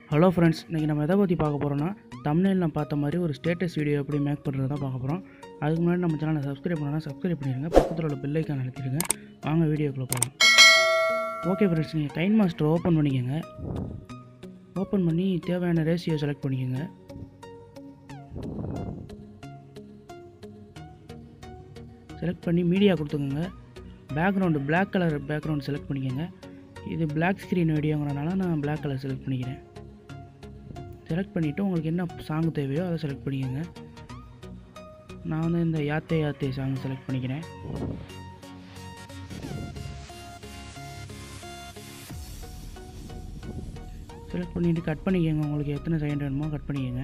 hello friends இன்றைக்கி நம்ம எதை பற்றி பார்க்க போகிறோன்னா தமிழில் நான் பார்த்த மாதிரி ஒரு ஸ்டேட்டஸ் வீடியோ எப்படி மேக் பண்ணுறது தான் பார்க்க போகிறோம் அதுக்கு முன்னாடி நம்ம சேனலை சப்ஸ்கிரைப் பண்ணலாம் சப்ஸ்கிரைப் பண்ணிடுங்க பக்கத்தில் உள்ள பெல் ஐக்கான் அழுத்திடுங்க வாங்க வீடியோக்குள்ளே போகலாம் ஓகே ஃப்ரெண்ட்ஸ் நீங்கள் கைன் மாஸ்டர் ஓப்பன் பண்ணிக்கோங்க ஓப்பன் பண்ணி தேவையான ரேஷியோ செலக்ட் பண்ணிக்கோங்க செலக்ட் பண்ணி மீடியா கொடுத்துக்கோங்க background Black colour background select பண்ணிக்கோங்க இது Black ஸ்க்ரீன் வீடியோங்கிறனால நான் Black கலர் செலக்ட் பண்ணிக்கிறேன் செலக்ட் பண்ணிவிட்டு உங்களுக்கு என்ன சாங் தேவையோ அதை செலக்ட் பண்ணிக்கோங்க நான் வந்து இந்த யாத்தே யாத்தே சாங் செலக்ட் பண்ணிக்கிறேன் செலக்ட் பண்ணிவிட்டு கட் பண்ணிக்கோங்க உங்களுக்கு எத்தனை செகண்ட் வேணுமோ கட் பண்ணிக்கோங்க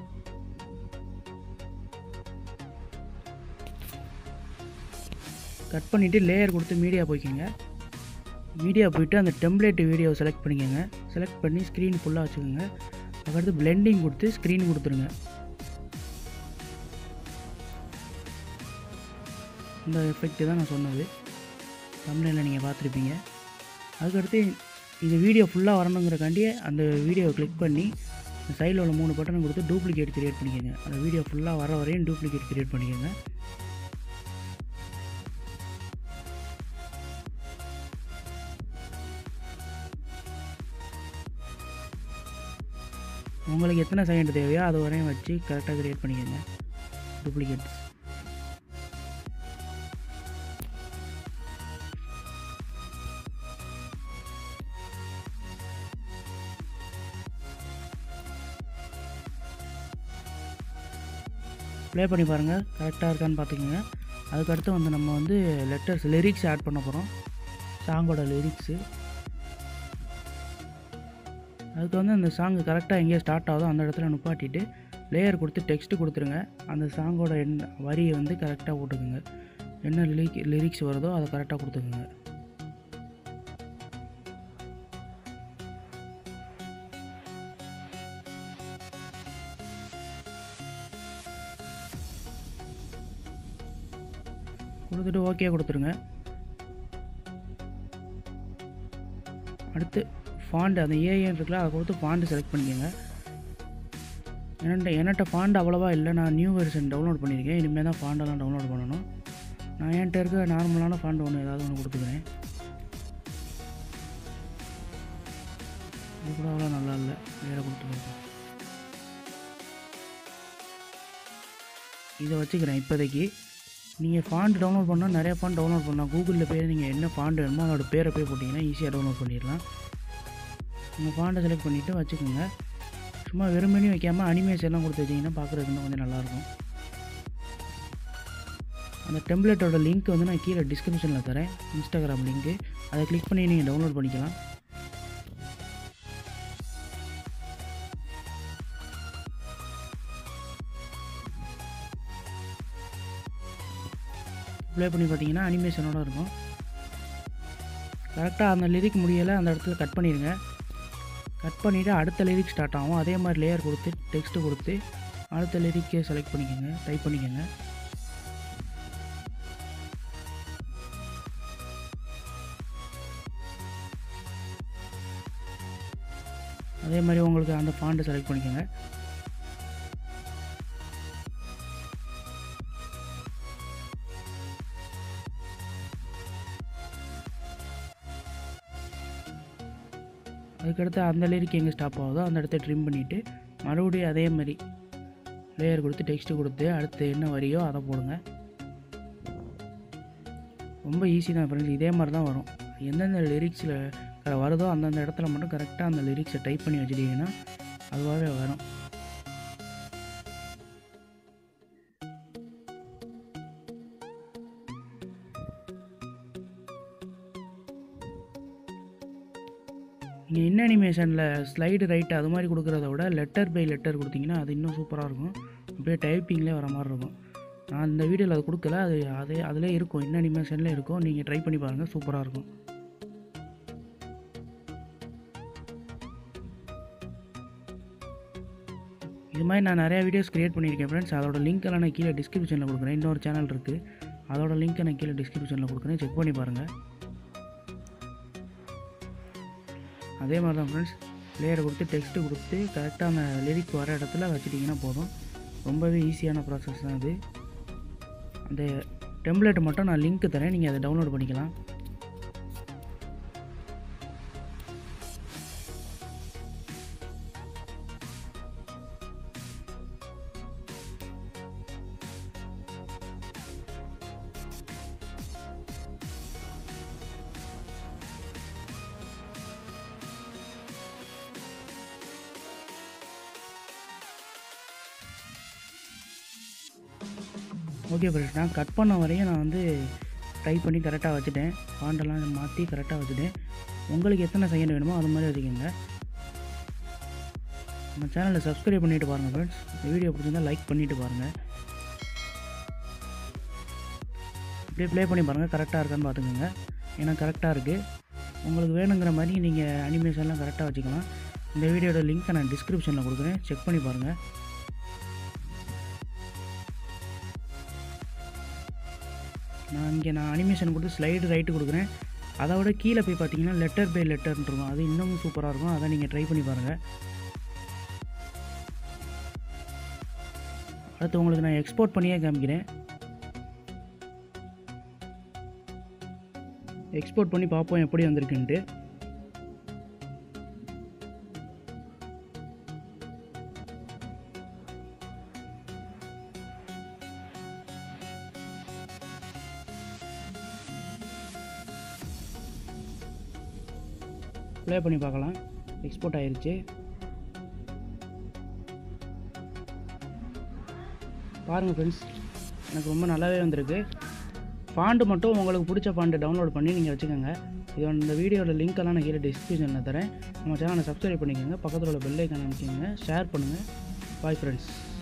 கட் பண்ணிவிட்டு லேயர் கொடுத்து மீடியா போய்க்கோங்க மீடியா போயிட்டு அந்த டெம்ப்ளேட் வீடியோ செலக்ட் பண்ணிக்கோங்க செலக்ட் பண்ணி ஸ்க்ரீன் ஃபுல்லாக வச்சுக்கோங்க அதுக்கடுத்து பிளெண்டிங் கொடுத்து ஸ்க்ரீன் கொடுத்துருங்க இந்த எஃபெக்ட் தான் நான் சொன்னது தமிழில் நீங்கள் பார்த்துருப்பீங்க அதுக்கடுத்து இது வீடியோ ஃபுல்லாக வரணுங்கிறக்காண்டி அந்த வீடியோவை கிளிக் பண்ணி சைடில் உள்ள மூணு பட்டன் கொடுத்து டூப்ளிகேட் கிரியேட் பண்ணிக்கோங்க அந்த வீடியோ ஃபுல்லாக வர வரையும் டூப்ளிகேட் கிரியேட் பண்ணிக்கோங்க உங்களுக்கு எத்தனை செகண்ட் தேவையோ அது வரையும் வச்சு கரெக்டாக கிரியேட் பண்ணிக்கோங்க டூப்ளிகேட்ஸ் ப்ளே பண்ணி பாருங்கள் கரெக்டாக இருக்கான்னு பார்த்துக்கோங்க அதுக்கடுத்து வந்து நம்ம வந்து லெட்டர்ஸ் லிரிக்ஸ் ஆட் பண்ண போகிறோம் சாங்கோட லிரிக்ஸு அதுக்கு வந்து அந்த சாங் கரெக்டாக எங்கேயோ ஸ்டார்ட் ஆகுதோ அந்த இடத்துல நிப்பாட்டிட்டு லேயர் கொடுத்து டெக்ஸ்ட் கொடுத்துருங்க அந்த சாங்கோட என்ன வரியை வந்து கரெக்டாக போட்டுக்கோங்க என்ன லிரிக் லிரிக்ஸ் வருதோ அதை கரெக்டாக கொடுத்துக்குங்க கொடுத்துட்டு ஓகே கொடுத்துருங்க அடுத்து ஃபாண்ட் அந்த ஏஏன்னு இருக்குல்ல அதை கொடுத்து ஃபாண்ட் செலக்ட் பண்ணிக்கோங்க என்கிட்ட என்கிட்ட ஃபாண்ட் அவ்வளோவா இல்லை நான் நியூ வெர்ஷன் டவுன்லோட் பண்ணியிருக்கேன் இனிமேல் தான் ஃபாண்டெல்லாம் டவுன்லோட் பண்ணணும் நான் என்கிட்ட இருக்க நார்மலான ஃபாண்ட் ஒன்று ஏதாவது ஒன்று கொடுத்துக்கிறேன் இது கூட அவ்வளோ நல்லா இல்லை வேறு கொடுத்துருக்கேன் இதை வச்சுக்கிறேன் இப்போதைக்கு நீங்கள் ஃபாண்ட் டவுன்லோட் பண்ணால் நிறைய ஃபாண்ட் டவுன்லோட் பண்ணலாம் கூகுளில் போய் நீங்கள் என்ன ஃபாண்ட் வேணுமோ அதோட பேரை போய் போட்டிங்கன்னா ஈஸியாக டவுன்லோட் பண்ணிடலாம் உங்கள் ஃபாண்ட்டை செலக்ட் பண்ணிவிட்டு வச்சுக்கோங்க சும்மா வெறுமனே வைக்காமல் அனிமேஷன்லாம் கொடுத்து வச்சிங்கன்னா பார்க்குறதுக்கு இன்னும் கொஞ்சம் நல்லாயிருக்கும் அந்த டெம்ப்ளேட்டோட லிங்க் வந்து நான் கீழே டிஸ்கிரிப்ஷனில் தரேன் இன்ஸ்டாகிராம் லிங்க்கு அதை கிளிக் பண்ணி நீங்கள் டவுன்லோட் பண்ணிக்கலாம் ப்ளே பண்ணி பார்த்தீங்கன்னா அனிமேஷனோட இருக்கும் கரெக்டாக அந்த லிரிக் முடியலை அந்த இடத்துல கட் பண்ணிடுங்க கட் பண்ணிவிட்டு அடுத்த லிரிக் ஸ்டார்ட் ஆகும் அதே மாதிரி லேயர் கொடுத்து டெக்ஸ்ட்டு கொடுத்து அடுத்த லிரிக்கை செலக்ட் பண்ணிக்கோங்க டைப் பண்ணிக்கோங்க அதே மாதிரி உங்களுக்கு அந்த ஃபாண்ட்டை செலக்ட் பண்ணிக்கோங்க அதுக்கடுத்து அந்த லிரிக் எங்கே ஸ்டாப் ஆகுதோ அந்த இடத்த ட்ரிம் பண்ணிவிட்டு மறுபடியும் அதே மாதிரி லேயர் கொடுத்து டெக்ஸ்ட்டு கொடுத்து அடுத்து என்ன வரியோ அதை போடுங்க ரொம்ப ஈஸி தான் ஃப்ரெண்ட்ஸ் இதே மாதிரி தான் வரும் எந்தெந்த லிரிக்ஸில் வருதோ அந்தந்த இடத்துல மட்டும் கரெக்டாக அந்த லிரிக்ஸை டைப் பண்ணி வச்சுட்டிங்கன்னா அதுவாகவே வரும் நீங்கள் இன் அனிமேஷனில் ஸ்லைடு ரைட் அது மாதிரி கொடுக்குறத விட லெட்டர் பை லெட்டர் கொடுத்தீங்கன்னா அது இன்னும் சூப்பராக இருக்கும் அப்படியே டைப்பிங்லேயே வர மாதிரி இருக்கும் நான் இந்த வீடியோவில் அது கொடுக்கல அது அதே அதிலே இருக்கும் இன் அனிமேஷனில் இருக்கும் நீங்கள் ட்ரை பண்ணி பாருங்கள் சூப்பராக இருக்கும் இது மாதிரி நான் நிறையா வீடியோஸ் க்ரியேட் பண்ணியிருக்கேன் ஃப்ரெண்ட்ஸ் அதோட லிங்க் எல்லாம் நான் கீழே டிஸ்கிரிப்ஷனில் கொடுக்குறேன் இன்னொரு சேனல் இருக்குது அதோட லிங்க்கை நான் கீழே டிஸ்கிரிப்ஷனில் கொடுக்குறேன் செக் பண்ணி பாருங்கள் அதே மாதிரி தான் ஃப்ரெண்ட்ஸ் லேயரை கொடுத்து டெக்ஸ்ட்டு கொடுத்து கரெக்டாக அந்த லிரிக் வர இடத்துல வச்சுட்டிங்கன்னா போதும் ரொம்பவே ஈஸியான ப்ராசஸ் தான் இது அந்த டெம்ப்ளேட் மட்டும் நான் லிங்க் தரேன் நீங்கள் அதை டவுன்லோட் பண்ணிக்கலாம் ஓகே ஃப்ரெண்ட்ஸ் நான் கட் பண்ண வரையும் நான் வந்து டைப் பண்ணி கரெக்டாக வச்சுட்டேன் ஃபாண்டெல்லாம் மாற்றி கரெக்டாக வச்சுட்டேன் உங்களுக்கு எத்தனை செகண்ட் வேணுமோ அது மாதிரி வச்சுக்கோங்க நம்ம சேனலை சப்ஸ்கிரைப் பண்ணிவிட்டு பாருங்கள் ஃப்ரெண்ட்ஸ் இந்த வீடியோ பிடிச்சிருந்தா லைக் பண்ணிவிட்டு பாருங்கள் இப்படியே ப்ளே பண்ணி பாருங்கள் கரெக்டாக இருக்கான்னு பார்த்துக்கோங்க ஏன்னா கரெக்டாக இருக்குது உங்களுக்கு வேணுங்கிற மாதிரி நீங்கள் அனிமேஷன்லாம் கரெக்டாக வச்சுக்கலாம் இந்த வீடியோட லிங்க்கை நான் டிஸ்கிரிப்ஷனில் கொடுக்குறேன் செக் பண்ணி பாருங்கள் நான் இங்கே நான் அனிமேஷன் கொடுத்து ஸ்லைடு ரைட்டு கொடுக்குறேன் அதை விட கீழே போய் பார்த்தீங்கன்னா லெட்டர் பை லெட்டர்னு இருக்கும் அது இன்னமும் சூப்பராக இருக்கும் அதை நீங்கள் ட்ரை பண்ணி பாருங்கள் அடுத்து உங்களுக்கு நான் எக்ஸ்போர்ட் பண்ணியே காமிக்கிறேன் எக்ஸ்போர்ட் பண்ணி பார்ப்போம் எப்படி வந்திருக்குன்ட்டு ப்ளே பண்ணி பார்க்கலாம் எக்ஸ்போர்ட் ஆயிருச்சு பாருங்கள் ஃப்ரெண்ட்ஸ் எனக்கு ரொம்ப நல்லாவே வந்திருக்கு ஃபாண்டு மட்டும் உங்களுக்கு பிடிச்ச ஃபாண்டு டவுன்லோட் பண்ணி நீங்கள் வச்சுக்கோங்க இது இந்த வீடியோட லிங்க்கெல்லாம் நான் கீழே டிஸ்கிரிப்ஷனில் தரேன் நம்ம சேனலை சப்ஸ்கிரைப் பண்ணிக்கோங்க பக்கத்தில் உள்ள பெல் ஐக்கான் அமைக்கிங்க ஷேர் பண்ணுங்கள் பாய் ஃப்ரெண்ட்ஸ்